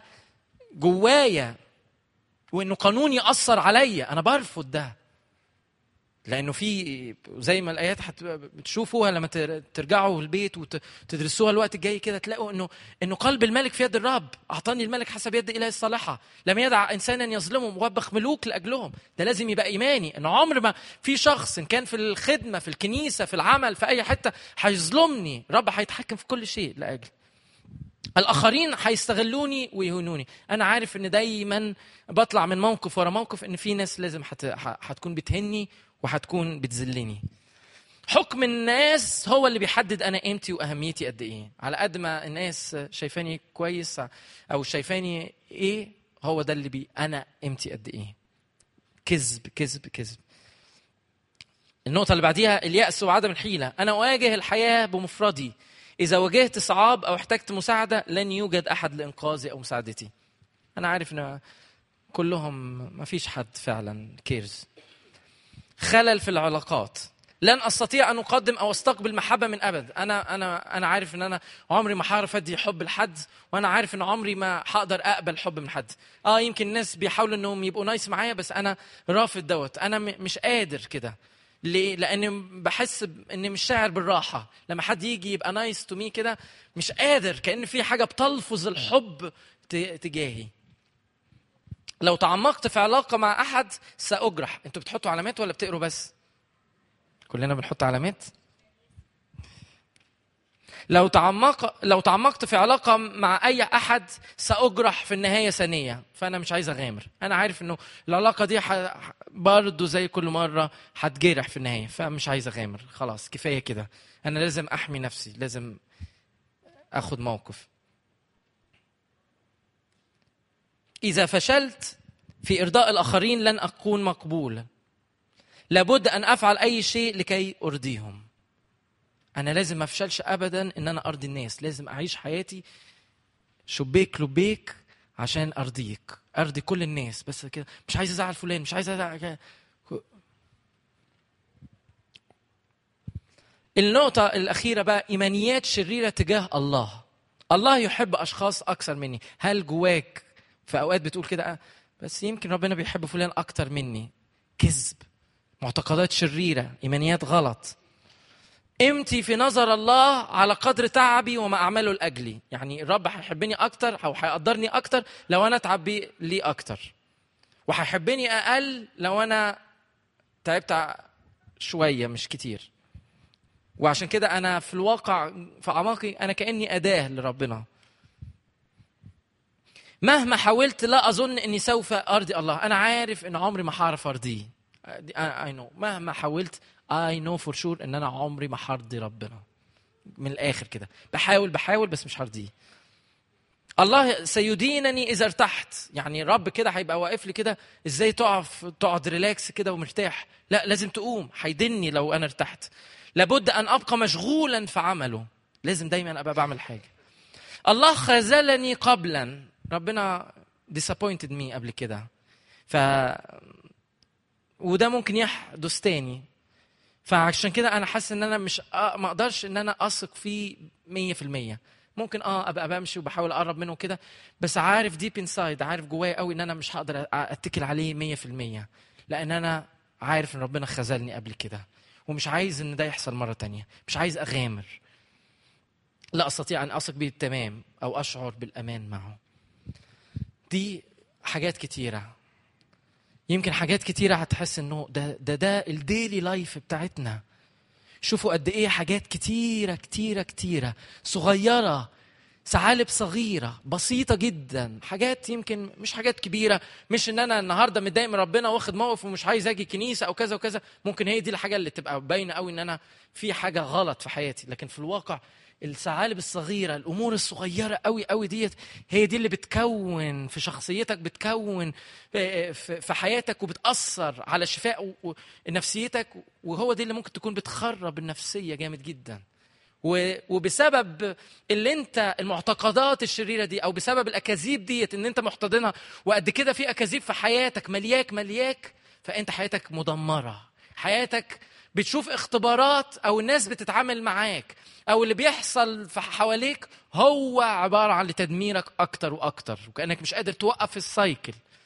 جوايا وانه قانون ياثر عليا انا برفض ده لانه في زي ما الايات حت- بتشوفوها لما تر- ترجعوا البيت وتدرسوها الوقت الجاي كده تلاقوا انه انه قلب الملك في يد الرب اعطاني الملك حسب يد الهي الصالحه لم يدع انسانا يظلمهم ووبخ ملوك لاجلهم ده لازم يبقى ايماني انه عمر ما في شخص ان كان في الخدمه في الكنيسه في العمل في اي حته هيظلمني الرب هيتحكم في كل شيء لاجل الاخرين هيستغلوني ويهونوني انا عارف ان دايما بطلع من موقف ورا موقف ان في ناس لازم هت... ه- هتكون بتهني وهتكون بتذلني حكم الناس هو اللي بيحدد انا قيمتي واهميتي قد ايه على قد ما الناس شايفاني كويس او شايفاني ايه هو ده اللي بي انا قيمتي قد ايه كذب كذب كذب النقطة اللي بعديها اليأس وعدم الحيلة أنا أواجه الحياة بمفردي إذا واجهت صعاب أو احتجت مساعدة لن يوجد أحد لإنقاذي أو مساعدتي أنا عارف إن كلهم ما فيش حد فعلا كيرز خلل في العلاقات لن استطيع ان اقدم او استقبل محبه من ابد انا انا انا عارف ان انا عمري ما هعرف ادي حب لحد وانا عارف ان عمري ما هقدر اقبل حب من حد اه يمكن الناس بيحاولوا انهم يبقوا نايس معايا بس انا رافض دوت انا م- مش قادر كده ليه؟ لأن بحس ب- إني مش شاعر بالراحة، لما حد يجي يبقى نايس تو مي كده مش قادر كأن في حاجة بتلفظ الحب ت- تجاهي. لو تعمقت في علاقة مع أحد سأجرح، أنتوا بتحطوا علامات ولا بتقروا بس؟ كلنا بنحط علامات؟ لو تعمق لو تعمقت في علاقه مع اي احد ساجرح في النهايه ثانيه فانا مش عايز اغامر انا عارف انه العلاقه دي ح... برضه زي كل مره هتجرح في النهايه فمش عايز اغامر خلاص كفايه كده انا لازم احمي نفسي لازم اخد موقف اذا فشلت في ارضاء الاخرين لن اكون مقبولا لابد ان افعل اي شيء لكي ارضيهم انا لازم ما افشلش ابدا ان انا ارضي الناس لازم اعيش حياتي شبيك لبيك عشان ارضيك ارضي كل الناس بس كده مش عايز ازعل فلان مش عايز ازعل كده. النقطة الأخيرة بقى إيمانيات شريرة تجاه الله الله يحب أشخاص أكثر مني هل جواك في أوقات بتقول كده آه، بس يمكن ربنا بيحب فلان أكتر مني كذب معتقدات شريرة إيمانيات غلط قيمتي في نظر الله على قدر تعبي وما اعمله لاجلي يعني الرب هيحبني اكتر او هيقدرني اكتر لو انا تعب بيه ليه اكتر وهيحبني اقل لو انا تعبت ع- شويه مش كتير وعشان كده انا في الواقع في اعماقي انا كاني اداه لربنا مهما حاولت لا اظن اني سوف ارضي الله انا عارف ان عمري ما هعرف ارضيه اي نو مهما حاولت اي نو فور شور ان انا عمري ما هرضي ربنا من الاخر كده بحاول بحاول بس مش هرضيه الله سيدينني اذا ارتحت يعني رب كده هيبقى واقف لي كده ازاي تقف تقعد ريلاكس كده ومرتاح لا لازم تقوم هيدني لو انا ارتحت لابد ان ابقى مشغولا في عمله لازم دايما ابقى بعمل حاجه الله خذلني قبلا ربنا disappointed me قبل كده ف وده ممكن يحدث تاني فعشان كده انا حاسس ان انا مش آه ما اقدرش ان انا اثق فيه 100% ممكن اه ابقى بمشي وبحاول اقرب منه كده بس عارف ديب انسايد عارف جوايا قوي ان انا مش هقدر أ- اتكل عليه 100% لان انا عارف ان ربنا خذلني قبل كده ومش عايز ان ده يحصل مره تانية مش عايز اغامر لا استطيع ان اثق به التمام او اشعر بالامان معه دي حاجات كتيره يمكن حاجات كتيرة هتحس انه ده ده ده الديلي لايف بتاعتنا شوفوا قد ايه حاجات كتيرة كتيرة كتيرة صغيرة ثعالب صغيرة بسيطة جدا حاجات يمكن مش حاجات كبيرة مش ان انا النهاردة متضايق من ربنا واخد موقف ومش عايز اجي كنيسة او كذا وكذا ممكن هي دي الحاجة اللي تبقى باينة قوي ان انا في حاجة غلط في حياتي لكن في الواقع الثعالب الصغيرة الأمور الصغيرة قوي قوي ديت هي دي اللي بتكون في شخصيتك بتكون في في حياتك وبتأثر على شفاء و- و- نفسيتك وهو دي اللي ممكن تكون بتخرب النفسية جامد جدا و- وبسبب اللي انت المعتقدات الشريره دي او بسبب الاكاذيب ديت ان انت محتضنها وقد كده في اكاذيب في حياتك ملياك ملياك فانت حياتك مدمره حياتك بتشوف اختبارات او الناس بتتعامل معاك او اللي بيحصل في حواليك هو عباره عن لتدميرك اكتر واكتر وكانك مش قادر توقف السايكل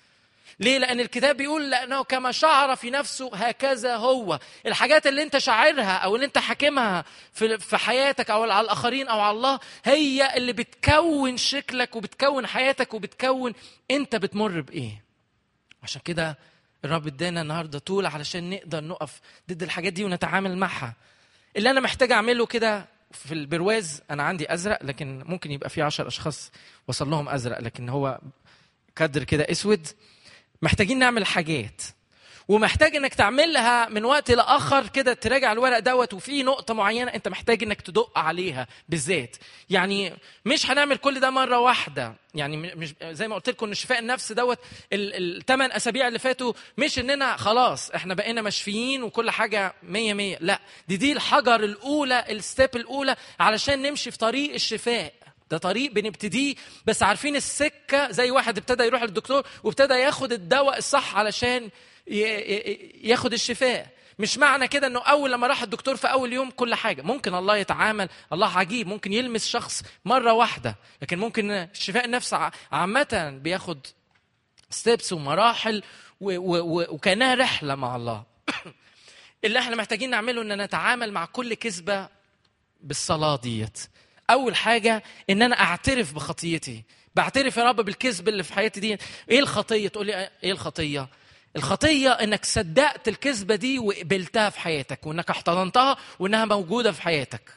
ليه؟ لأن الكتاب بيقول لأنه كما شعر في نفسه هكذا هو، الحاجات اللي أنت شاعرها أو اللي أنت حاكمها في في حياتك أو على الآخرين أو على الله هي اللي بتكون شكلك وبتكون حياتك وبتكون أنت بتمر بإيه. عشان كده الرب ادانا النهارده طول علشان نقدر نقف ضد الحاجات دي ونتعامل معها. اللي أنا محتاج أعمله كده في البرواز أنا عندي أزرق لكن ممكن يبقى في عشر أشخاص وصل لهم أزرق لكن هو كدر كده أسود. محتاجين نعمل حاجات ومحتاج انك تعملها من وقت لاخر كده تراجع الورق دوت وفي نقطه معينه انت محتاج انك تدق عليها بالذات يعني مش هنعمل كل ده مره واحده يعني مش زي ما قلت لكم ان شفاء النفس دوت الثمان اسابيع اللي فاتوا مش اننا خلاص احنا بقينا مشفيين وكل حاجه مية مية لا دي دي الحجر الاولى الستيب الاولى علشان نمشي في طريق الشفاء ده طريق بنبتديه بس عارفين السكه زي واحد ابتدى يروح للدكتور وابتدى ياخد الدواء الصح علشان ياخد الشفاء مش معنى كده انه اول لما راح الدكتور في اول يوم كل حاجه ممكن الله يتعامل الله عجيب ممكن يلمس شخص مره واحده لكن ممكن الشفاء النفس عامه بياخد ستيبس ومراحل وكانها رحله مع الله اللي احنا محتاجين نعمله ان نتعامل مع كل كذبه بالصلاه ديت اول حاجه ان انا اعترف بخطيتي بعترف يا رب بالكذب اللي في حياتي دي ايه الخطيه تقول لي ايه الخطيه الخطيه انك صدقت الكذبه دي وقبلتها في حياتك وانك احتضنتها وانها موجوده في حياتك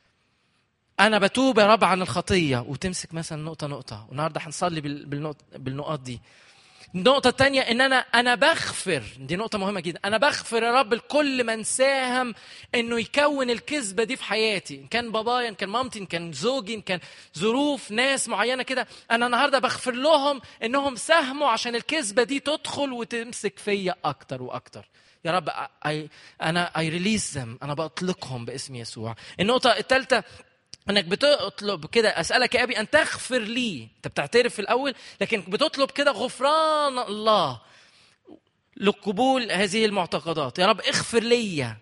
انا بتوب يا رب عن الخطيه وتمسك مثلا نقطه نقطه والنهارده هنصلي بالنقط دي النقطة الثانية إن أنا أنا بغفر دي نقطة مهمة جدا أنا بغفر يا رب لكل من ساهم إنه يكون الكذبة دي في حياتي إن كان بابايا إن كان مامتي إن كان زوجي إن كان ظروف ناس معينة كده أنا النهاردة بغفر لهم إنهم ساهموا عشان الكذبة دي تدخل وتمسك فيا أكتر وأكتر يا رب I, أنا I release them أنا بطلقهم باسم يسوع النقطة الثالثة انك بتطلب كده اسالك يا ابي ان تغفر لي انت بتعترف في الاول لكن بتطلب كده غفران الله لقبول هذه المعتقدات يا رب اغفر لي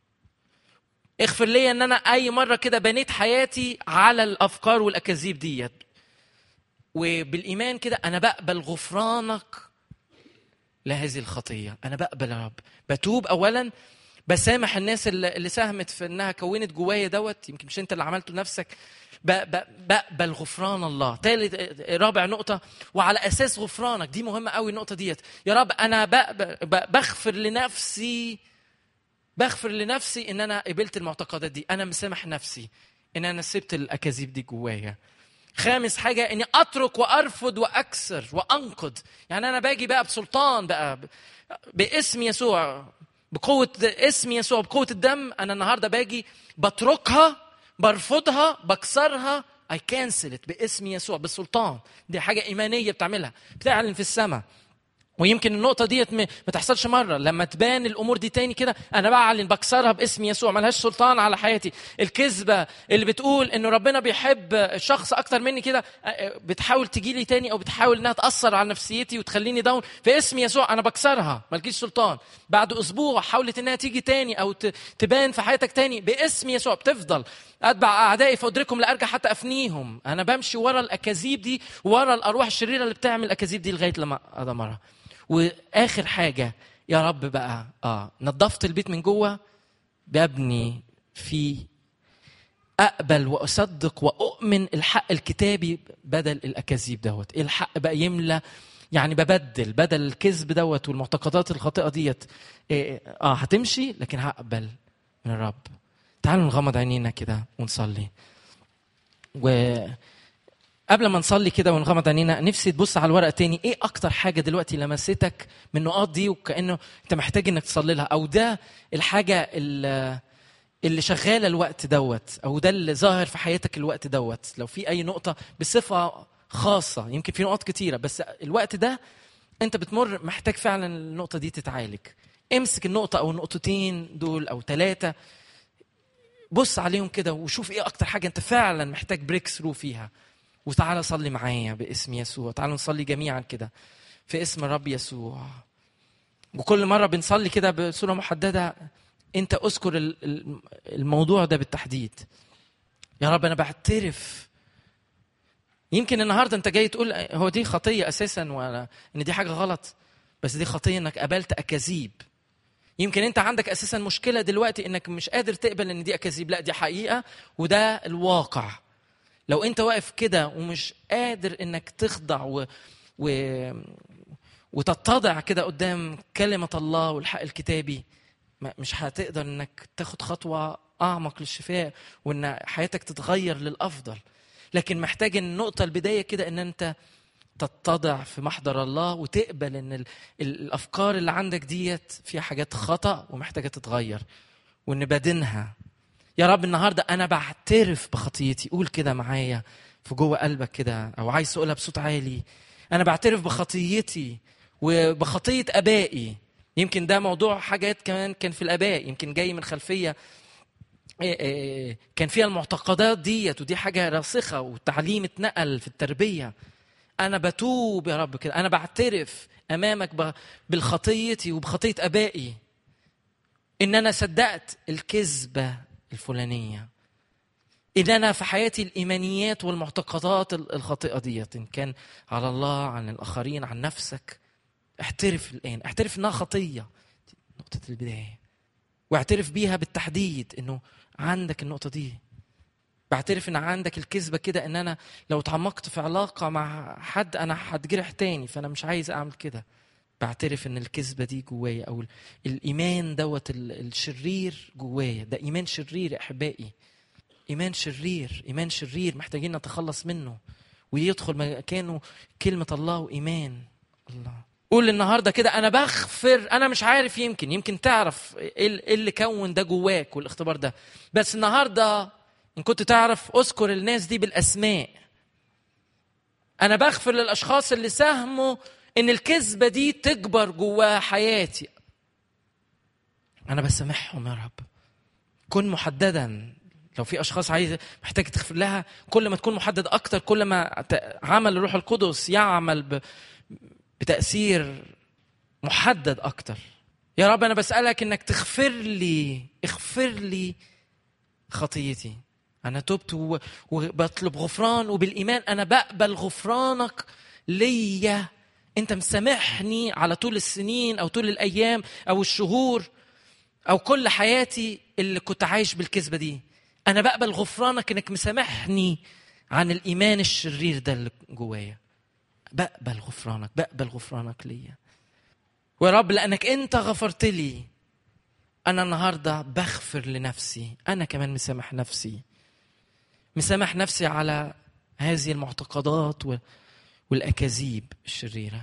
اغفر لي ان انا اي مره كده بنيت حياتي على الافكار والاكاذيب ديت وبالايمان كده انا بقبل غفرانك لهذه الخطيه انا بقبل يا رب بتوب اولا بسامح الناس اللي ساهمت في انها كونت جوايا دوت يمكن مش انت اللي عملته لنفسك بقبل غفران الله ثالث رابع نقطه وعلى اساس غفرانك دي مهمه قوي النقطه ديت يا رب انا بغفر لنفسي بغفر لنفسي ان انا قبلت المعتقدات دي انا مسامح نفسي ان انا سبت الاكاذيب دي جوايا خامس حاجة إني أترك وأرفض وأكسر وأنقض يعني أنا باجي بقى بسلطان بقى باسم يسوع بقوة اسم يسوع بقوة الدم أنا النهاردة باجي بتركها برفضها بكسرها اي كانسل باسم يسوع بالسلطان دي حاجة إيمانية بتعملها بتعلن في السماء ويمكن النقطه ديت ما تحصلش مره لما تبان الامور دي تاني كده انا بعلن بكسرها باسم يسوع ملهاش سلطان على حياتي الكذبه اللي بتقول انه ربنا بيحب شخص اكتر مني كده بتحاول تجي لي تاني او بتحاول انها تاثر على نفسيتي وتخليني داون في اسم يسوع انا بكسرها مالكيش سلطان بعد اسبوع حاولت انها تيجي تاني او تبان في حياتك تاني باسم يسوع بتفضل اتبع اعدائي فادركهم لارجع حتى افنيهم انا بمشي ورا الاكاذيب دي ورا الارواح الشريره اللي بتعمل الاكاذيب دي لغايه لما ادمرها واخر حاجه يا رب بقى اه نظفت البيت من جوه ببني في اقبل واصدق واؤمن الحق الكتابي بدل الاكاذيب دوت الحق بقى يملى يعني ببدل بدل الكذب دوت والمعتقدات الخاطئه ديت إيه اه هتمشي لكن هقبل من الرب تعالوا نغمض عينينا كده ونصلي و قبل ما نصلي كده ونغمض عينينا نفسي تبص على الورقه تاني ايه اكتر حاجه دلوقتي لمستك من النقاط دي وكانه انت محتاج انك تصلي لها او ده الحاجه اللي اللي شغاله الوقت دوت او ده اللي ظاهر في حياتك الوقت دوت لو في اي نقطه بصفه خاصه يمكن في نقاط كتيره بس الوقت ده انت بتمر محتاج فعلا النقطه دي تتعالج امسك النقطه او النقطتين دول او ثلاثه بص عليهم كده وشوف ايه اكتر حاجه انت فعلا محتاج بريك ثرو فيها وتعالى صلي معايا باسم يسوع تعالوا نصلي جميعا كده في اسم الرب يسوع وكل مرة بنصلي كده بصورة محددة أنت أذكر الموضوع ده بالتحديد يا رب أنا بعترف يمكن النهاردة أنت جاي تقول هو دي خطية أساسا ولا إن دي حاجة غلط بس دي خطيه انك قبلت اكاذيب يمكن انت عندك اساسا مشكله دلوقتي انك مش قادر تقبل ان دي اكاذيب لا دي حقيقه وده الواقع لو انت واقف كده ومش قادر انك تخضع و... و... وتتضع كده قدام كلمه الله والحق الكتابي مش هتقدر انك تاخد خطوه اعمق للشفاء وان حياتك تتغير للافضل لكن محتاج النقطه البدايه كده ان انت تتضع في محضر الله وتقبل ان الافكار اللي عندك ديت فيها حاجات خطا ومحتاجه تتغير وان بدينها يا رب النهارده انا بعترف بخطيتي قول كده معايا في جوه قلبك كده او عايز تقولها بصوت عالي انا بعترف بخطيتي وبخطيه ابائي يمكن ده موضوع حاجات كمان كان في الاباء يمكن جاي من خلفيه إيه، إيه، كان فيها المعتقدات ديت ودي حاجه راسخه والتعليم اتنقل في التربيه انا بتوب يا رب كده انا بعترف امامك بالخطيتي وبخطيه ابائي ان انا صدقت الكذبه الفلانيه ان انا في حياتي الايمانيات والمعتقدات الخاطئه ديت ان كان على الله عن الاخرين عن نفسك اعترف الان اعترف انها خطيه نقطه البدايه واعترف بيها بالتحديد انه عندك النقطه دي بعترف ان عندك الكذبه كده ان انا لو اتعمقت في علاقه مع حد انا هتجرح تاني فانا مش عايز اعمل كده بعترف ان الكذبه دي جوايا او الايمان دوت الشرير جوايا ده ايمان شرير يا احبائي ايمان شرير ايمان شرير محتاجين نتخلص منه ويدخل مكانه كلمه الله وايمان الله قول النهارده كده انا بغفر انا مش عارف يمكن يمكن تعرف ايه اللي كون ده جواك والاختبار ده بس النهارده ان كنت تعرف اذكر الناس دي بالاسماء انا بغفر للاشخاص اللي ساهموا ان الكذبه دي تكبر جوا حياتي انا بسامحهم يا رب كن محددا لو في اشخاص عايزه محتاج تغفر لها كل ما تكون محدد اكتر كل ما عمل الروح القدس يعمل بتاثير محدد اكتر يا رب انا بسالك انك تغفر لي اغفر لي خطيتي انا تبت وبطلب غفران وبالايمان انا بقبل غفرانك ليا انت مسامحني على طول السنين او طول الايام او الشهور او كل حياتي اللي كنت عايش بالكذبه دي انا بقبل غفرانك انك مسامحني عن الايمان الشرير ده اللي جوايا بقبل غفرانك بقبل غفرانك ليا ويا رب لانك انت غفرت لي انا النهارده بغفر لنفسي انا كمان مسامح نفسي مسامح نفسي على هذه المعتقدات والاكاذيب الشريره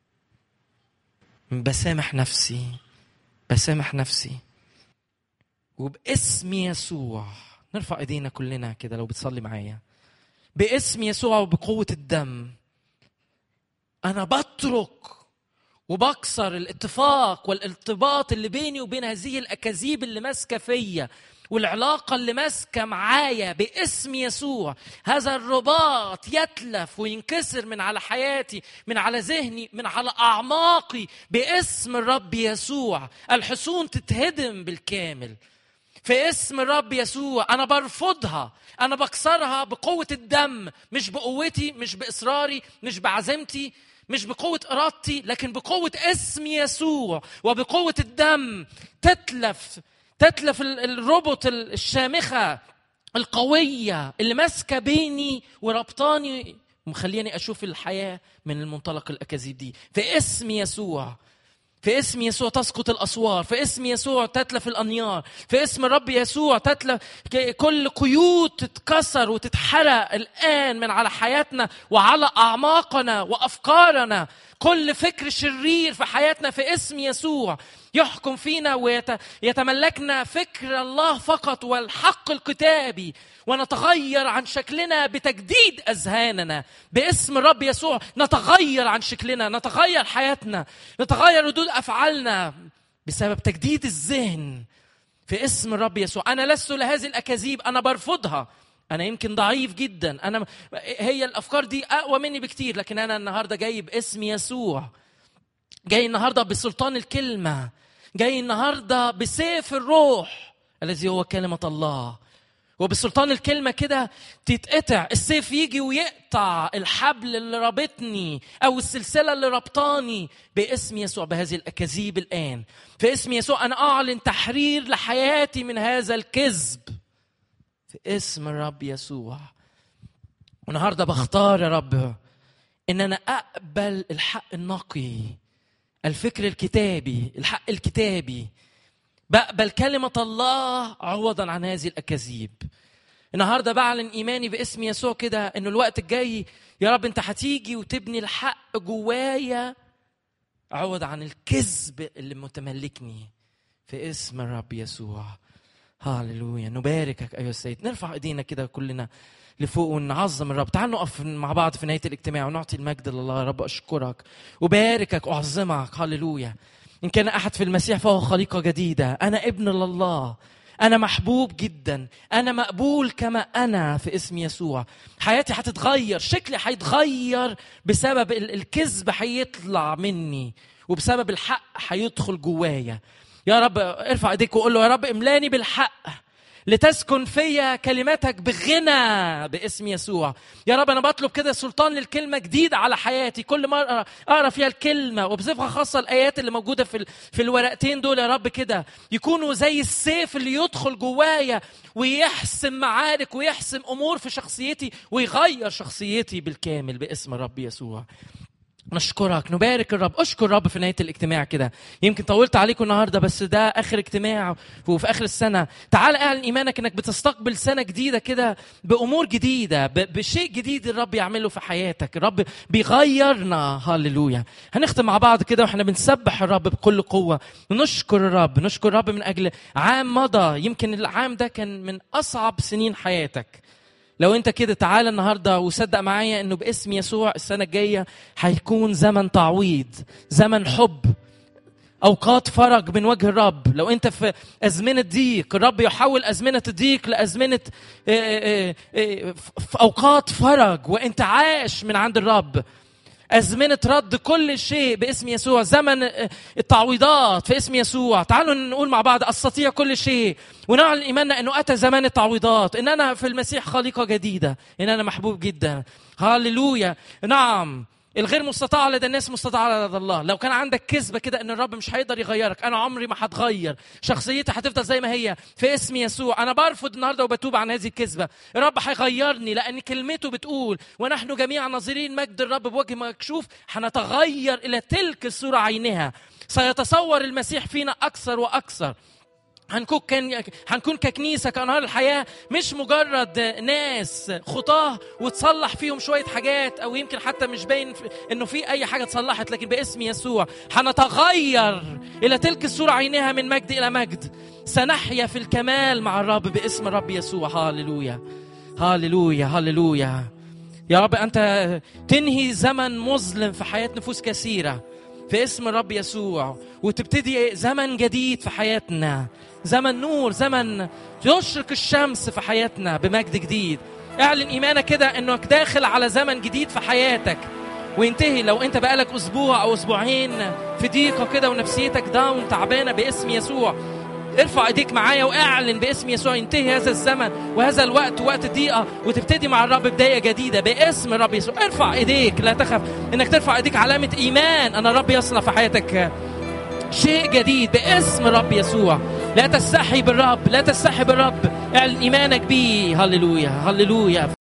بسامح نفسي بسامح نفسي وباسم يسوع نرفع ايدينا كلنا كده لو بتصلي معايا باسم يسوع وبقوه الدم انا بترك وبكسر الاتفاق والارتباط اللي بيني وبين هذه الاكاذيب اللي ماسكه فيا والعلاقه اللي ماسكه معايا باسم يسوع هذا الرباط يتلف وينكسر من على حياتي من على ذهني من على اعماقي باسم الرب يسوع الحصون تتهدم بالكامل في اسم الرب يسوع انا برفضها انا بكسرها بقوه الدم مش بقوتي مش باصراري مش بعزيمتي مش بقوة إرادتي لكن بقوة اسم يسوع وبقوة الدم تتلف تتلف الربط الشامخة القوية اللي ماسكة بيني وربطاني ومخليني أشوف الحياة من المنطلق الأكاذيب دي في اسم يسوع في اسم يسوع تسقط الاسوار في اسم يسوع تتلف الانيار في اسم الرب يسوع تتلف كل قيود تتكسر وتتحرق الان من على حياتنا وعلى اعماقنا وافكارنا كل فكر شرير في حياتنا في اسم يسوع يحكم فينا ويتملكنا فكر الله فقط والحق الكتابي ونتغير عن شكلنا بتجديد اذهاننا باسم الرب يسوع نتغير عن شكلنا نتغير حياتنا نتغير ردود افعالنا بسبب تجديد الذهن في اسم الرب يسوع انا لست لهذه الاكاذيب انا برفضها انا يمكن ضعيف جدا انا هي الافكار دي اقوى مني بكتير لكن انا النهارده جاي باسم يسوع جاي النهارده بسلطان الكلمه جاي النهارده بسيف الروح الذي هو كلمه الله وبسلطان الكلمة كده تتقطع السيف يجي ويقطع الحبل اللي رابطني أو السلسلة اللي ربطاني باسم يسوع بهذه الأكاذيب الآن في اسم يسوع أنا أعلن تحرير لحياتي من هذا الكذب في اسم الرب يسوع النهارده بختار يا رب ان انا اقبل الحق النقي الفكر الكتابي الحق الكتابي بقبل كلمة الله عوضا عن هذه الأكاذيب النهارده بعلن إيماني باسم يسوع كده إنه الوقت الجاي يا رب أنت هتيجي وتبني الحق جوايا عوض عن الكذب اللي متملكني في اسم الرب يسوع هاللويا نباركك أيها السيد نرفع إيدينا كده كلنا لفوق ونعظم الرب تعالوا نقف مع بعض في نهايه الاجتماع ونعطي المجد لله يا رب اشكرك وباركك واعظمك هللويا ان كان احد في المسيح فهو خليقه جديده انا ابن لله انا محبوب جدا انا مقبول كما انا في اسم يسوع حياتي هتتغير شكلي هيتغير بسبب ال- الكذب هيطلع مني وبسبب الحق هيدخل جوايا يا رب ارفع ايديك وقول له يا رب املاني بالحق لتسكن فيا كلماتك بغنى باسم يسوع يا رب انا بطلب كده سلطان للكلمه جديد على حياتي كل مره اقرا فيها الكلمه وبصفه خاصه الايات اللي موجوده في ال- في الورقتين دول يا رب كده يكونوا زي السيف اللي يدخل جوايا ويحسم معارك ويحسم امور في شخصيتي ويغير شخصيتي بالكامل باسم الرب يسوع نشكرك نبارك الرب اشكر الرب في نهايه الاجتماع كده يمكن طولت عليكم النهارده بس ده اخر اجتماع وفي اخر السنه تعال اعلن ايمانك انك بتستقبل سنه جديده كده بامور جديده ب- بشيء جديد الرب يعمله في حياتك الرب بيغيرنا هللويا هنختم مع بعض كده واحنا بنسبح الرب بكل قوه ونشكر الرب نشكر الرب من اجل عام مضى يمكن العام ده كان من اصعب سنين حياتك لو انت كده تعالى النهارده وصدق معايا انه باسم يسوع السنه الجايه هيكون زمن تعويض زمن حب اوقات فرج من وجه الرب لو انت في ازمنه ضيق الرب يحول ازمنه الضيق لازمنه آه، آه، آه، في اوقات فرج وانت عايش من عند الرب أزمنة رد كل شيء باسم يسوع زمن آه، التعويضات في اسم يسوع تعالوا نقول مع بعض أستطيع كل شيء ونعلن إيماننا أنه أتى زمان التعويضات إن أنا في المسيح خليقة جديدة إن أنا محبوب جدا هاللويا نعم الغير مستطاع لدى الناس مستطاع لدى الله لو كان عندك كذبة كده ان الرب مش هيقدر يغيرك انا عمري ما هتغير شخصيتي هتفضل زي ما هي في اسم يسوع انا برفض النهارده وبتوب عن هذه الكذبة الرب هيغيرني لان كلمته بتقول ونحن جميعا ناظرين مجد الرب بوجه مكشوف هنتغير الى تلك الصورة عينها سيتصور المسيح فينا اكثر واكثر هنكون كان هنكون ككنيسه كانهار الحياه مش مجرد ناس خطاه وتصلح فيهم شويه حاجات او يمكن حتى مش باين في- انه في اي حاجه اتصلحت لكن باسم يسوع هنتغير الى تلك الصوره عينها من مجد الى مجد سنحيا في الكمال مع الرب باسم الرب يسوع هاللويا هاللويا هاللويا يا رب انت تنهي زمن مظلم في حياه نفوس كثيره في اسم الرب يسوع وتبتدي زمن جديد في حياتنا زمن نور زمن يشرق الشمس في حياتنا بمجد جديد اعلن ايمانك كده انك داخل على زمن جديد في حياتك وينتهي لو انت بقالك اسبوع او اسبوعين في ضيقه كده ونفسيتك داون تعبانه باسم يسوع ارفع ايديك معايا واعلن باسم يسوع ينتهي هذا الزمن وهذا الوقت وقت الضيقه وتبتدي مع الرب بدايه جديده باسم الرب يسوع ارفع ايديك لا تخف انك ترفع ايديك علامه ايمان ان الرب يصنع في حياتك شيء جديد باسم الرب يسوع لا تستحي بالرب لا تستحي بالرب اعلن ايمانك بيه هللويا هللويا